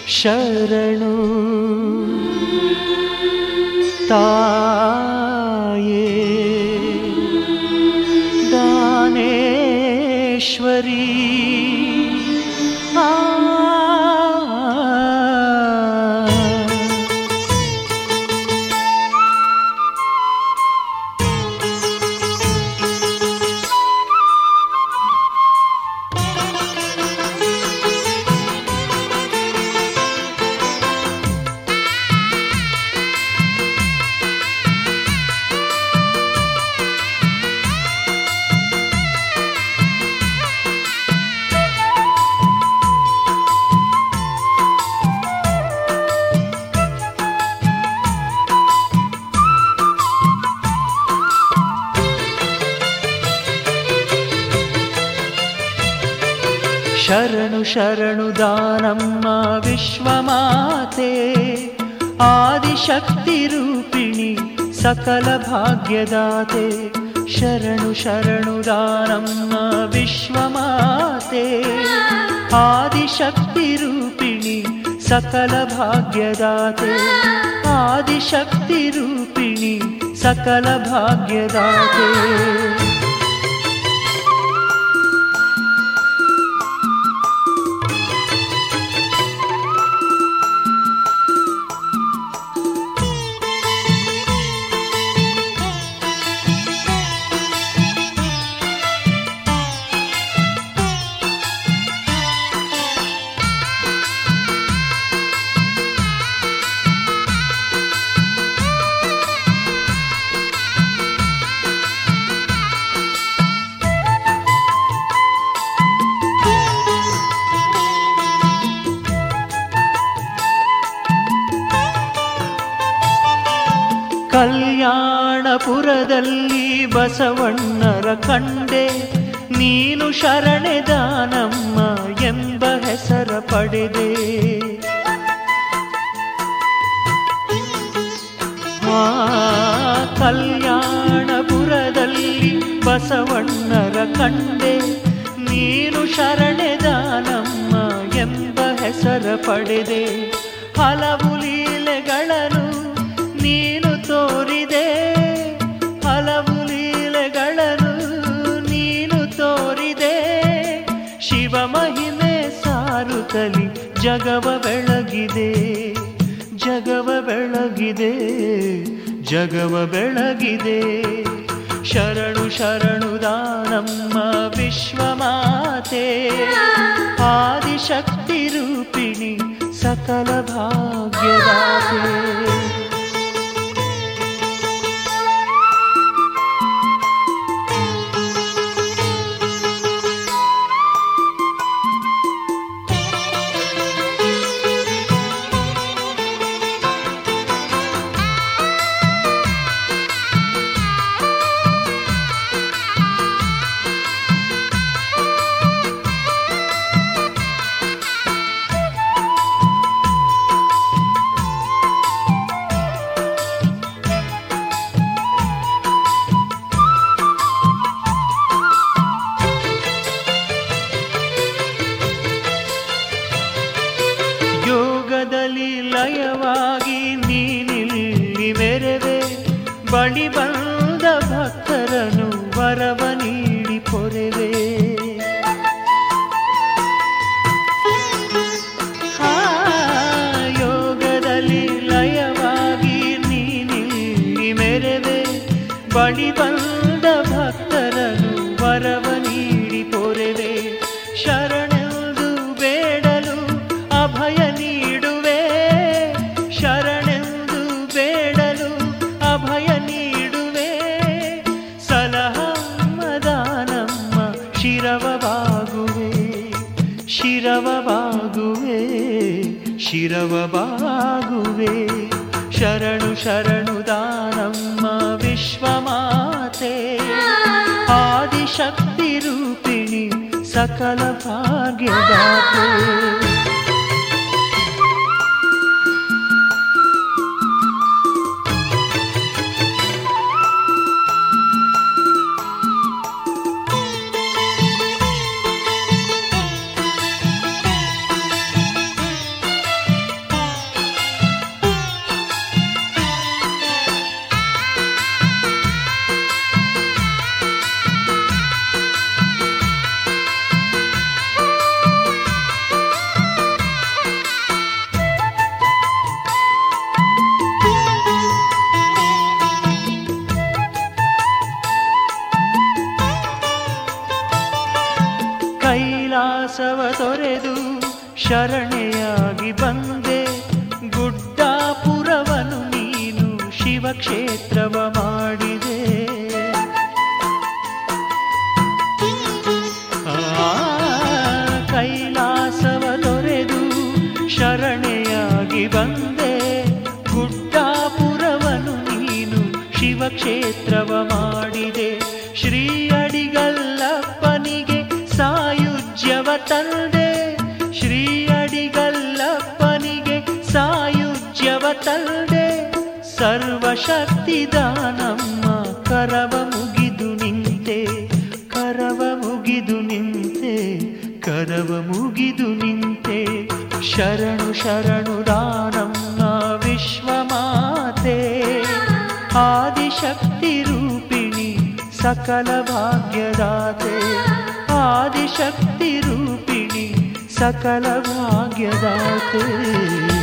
ಶರಣು ತಾಯೇ ದಾನೇಶ್ವರಿ ಆ ಶರಣು ಶರಣು ದಾನಮ್ಮ ವಿಶ್ವಮಾತೆ ಆದಿಶಕ್ತಿ ರೂಪಿಣಿ ಸಕಲ ಭಾಗ್ಯದಾತೆ ಶರಣು ಶರಣು ದಾನಮ್ಮ ವಿಶ್ವಮಾತೆ ಆದಿಶಕ್ತಿ ರೂಪಿಣಿ ಸಕಲ ಭಾಗ್ಯದಾತೆ ಆದಿಶಕ್ತಿ ರೂಪಿಣಿ ಸಕಲ ಭಾಗ್ಯದಾತೆ ಕಲ್ಯಾಣಪುರದಲ್ಲಿ ಬಸವಣ್ಣರ ಕಂಡೆ ನೀನು ಶರಣೆದಾನಮ್ಮ ಎಂಬ ಹೆಸರ ಪಡೆದೆ ಆ ಕಲ್ಯಾಣಪುರದಲ್ಲಿ ಬಸವಣ್ಣರ ಕಂಡೆ ನೀನು ಶರಣೆದಾನಮ್ಮ ಎಂಬ ಹೆಸರ ಪಡೆದೆ ಹಲವು ಲೀಲೆಗಳನ್ನು ನೀನು ತೋರಿದೆ ಹಲವು ಲೀಲೆಗಳನ್ನು ನೀನು ತೋರಿದೆ ಶಿವ ಮಹಿಮೆ ಸಾರುತ್ತಲಿ ಜಗವ ಬೆಳಗಿದೆ ಜಗವ ಬೆಳಗಿದೆ ಜಗವ ಬೆಳಗಿದೆ ಶರಣು ಶರಣು ದಾನಮ್ಮ ವಿಶ್ವಮಾತೆ ಆದಿಶಕ್ತಿ ರೂಪಿಣಿ ಸಕಲ ಭಾಗ್ಯದಾತೆ ಯೋಗದಲ್ಲಿ ಲಯವಾಗಿ ನೀನಿಲ್ಲಿ ಮೆರೆವೆ ಬಳಿ ಬಂದ ಭಕ್ತರನು ವರವ ನೀಡಿ ಪೊರೆವೆ ಆ, ಯೋಗದಲ್ಲಿ ಲಯವಾಗಿ ನೀನಿಲ್ಲಿ ಮೆರೆವೆ ಬಳಿ ಬಂದ ಭಕ್ತರನು ವರವ ನೀಡಿ ಪೊರೆವೆ ಶರಣೆಂದು ಬೇಡಲು ಅಭಯ ನೀಡುವೆ ಶರಣೆಂದು ಬೇಡಲು ಅಭಯ ನೀಡುವೆ ಸಲಹಮ್ಮ ದಾನಮ್ಮ ಶಿರವವಾಗುವೆ ಶಿರವವಾಗುವೆ ಶಿರವವಾಗುವೆ ಶರಣು ಶರಣು ದಾನಮ್ಮ ವಿಶ್ವಮಾತೆ ಆದಿಶಕ್ತಿ ರೂಪಿಣಿ ಸಕಲ ಭಾಗ್ಯದಾತೆ ಶರಣೆಯಾಗಿ ಬಂದೆ ಗುಡ್ಡಾಪುರವನು ನೀನು ಶಿವಕ್ಷೇತ್ರವ ಮಾಡಿದೆ ಆ, ಕೈಲಾಸವ ತೊರೆದು ಶರಣೆಯಾಗಿ ಬಂದೆ ಗುಡ್ಡಾಪುರವನು ನೀನು ಶಿವಕ್ಷೇತ್ರವ ಮಾಡಿದೆ ಶ್ರೀ ಅಡಿಗಲ್ಲಪ್ಪನಿಗೆ ಸಾಯುಜ್ಯವ ತಂದೆ ಶ್ರೀ ಅಡಿಗಲ್ಲಪ್ಪನಿಗೆ ಸಾಯುಜ್ಯವ ತಂದೆ ಸರ್ವಶಕ್ತಿದಾನಮ್ಮ ಕರವ ಮುಗಿದು ನಿಂತೆ ಕರವ ಮುಗಿದು ನಿಂತೆ ಕರವ ಮುಗಿದು ನಿಂತೆ ಶರಣು ಶರಣು ದಾನಮ್ಮ ವಿಶ್ವಮಾತೆ ಆದಿಶಕ್ತಿ ರೂಪಿಣಿ ಸಕಲ ಭಾಗ್ಯದಾತೆ ಆದಿಶಕ್ತಿ ರೂಪಿಣಿ ಸಕಲ ಭಾಗ್ಯದಾತೆ